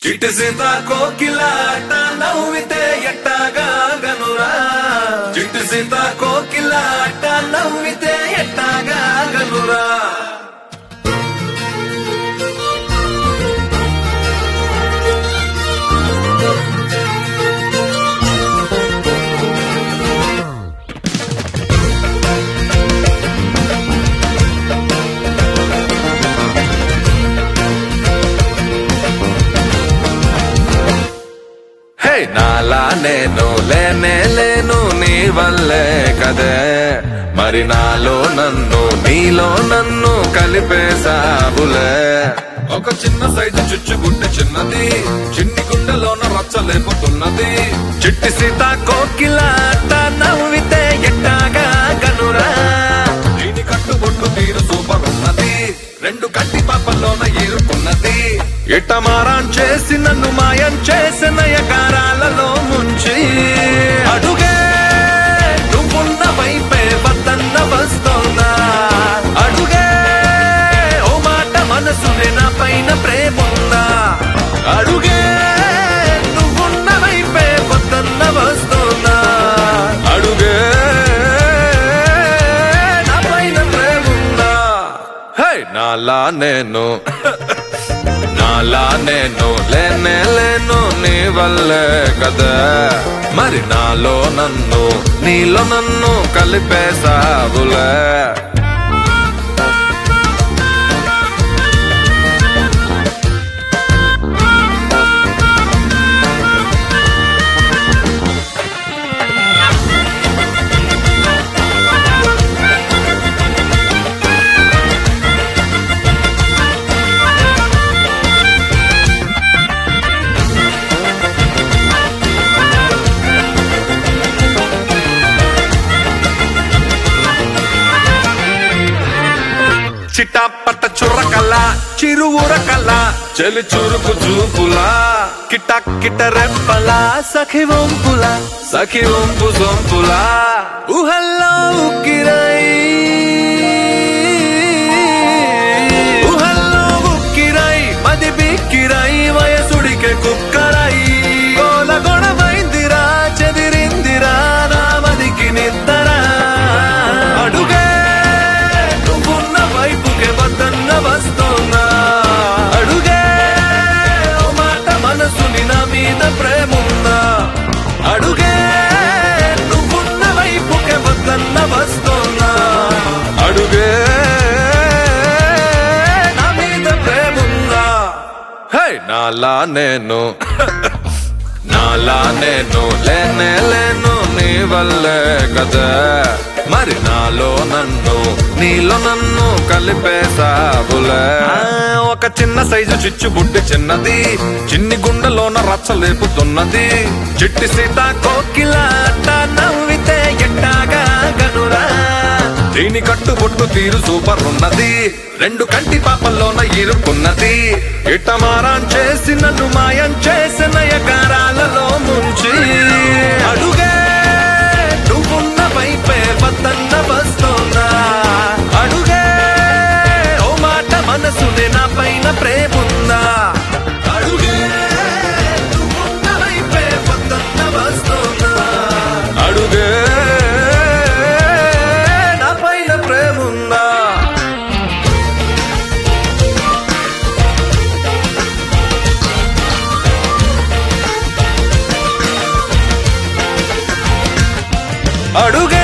చిట్టు సీత కోకిలాట నవ్వితే ఎట్టాగా గనురా చిట్టు సీత కోకిలాట నవ్వితే ఎట్టాగా గనురా హే నాలా నేను లేనే లేను నీ వల్లే కదే మరి నాలో నన్ను నీలో నన్ను కలిపేశావులే ఒక చిన్న సైజు చుచ్చుగుండె చిన్నది చిన్ని గుండెలోన రచ్చలేపుతున్నది చిట్టి సీత కోకిలాట నవ్వితే ఎట్టాగా కనురా దీని కట్టుబొట్టు తీరు సూపర్ ఉన్నది రెండు కంటి పాపల్లోన ఏరుకున్నది ఎట్టమారాన్ చేసి నన్ను మాయం చేసిన ఎకారాలలో ముంచి అడుగే నువ్వున్న వైపే వద్దన్న వస్తోందా అడుగే ఓ మాట మనసునే నా పైన ప్రేముందా అడుగే నువ్వున్న వైపే వద్దన్న వస్తోందా అడుగే నా పైన ప్రేముందా హే నాలా నేను నాలా నేను లేనే లేను నీ వల్లే కదా మరి నాలో నన్ను నీలో నన్ను కలిపేసావులే చిటాపట్ట చుర్రకల్ల చిరువురకల్ల చెలి చురుకు చూపులా కిట కిట రెప్పల సఖి వంపుల సఖి వంపు సొంపులా ఊహల్లో ఉక్కిరై ఊహల్లో ఉక్కిరై మది బిక్కిరై వయసుడికే కుక్కరై గోల గొడవైందిరా చెదిరిందిరా నా మదికి నిద్దరా అడుగే నువ్వున్న వైపుకే వద్దన్న వస్తోందా అడుగే ఓ మాట మనసుని నా మీద ప్రేముందా అడుగే నువ్వున్న వైపుకే వద్దన్న వస్తోందా అడుగే నా మీద ప్రేముందా హే నాలా నేను నాలా నేను లేనే లేను నీ వల్లే కదా మరి నాలో నన్ను నీలో నన్ను కలిపేసావులే ఆ, ఒక చిన్న సైజు చిచ్చు బుడ్డి చిన్నది చిన్ని గుండెలోన రచ్చలేపుతున్నది చిట్టి సీత కోకిలాట నవ్వితే ఎట్టాగా గనురా దీని కట్టుబొట్టు తీరు సూపర్ ఉన్నది రెండు కంటి పాపల్లోన ఇరుక్కున్నది ఇట్టమారాన్ చేసి నన్ను మాయం చేసిన ఎకారాలలో ముంచి అడుగే నువ్వున్న వైపే వద్దన్న వస్తోందా అడుగే ఓ మాట మనసునే నా పైన ప్రేముందా అడుగే నువ్వున్న వైపే వద్దన్న వస్తోందా అడుగే నా పైన ప్రేముందా అడుగే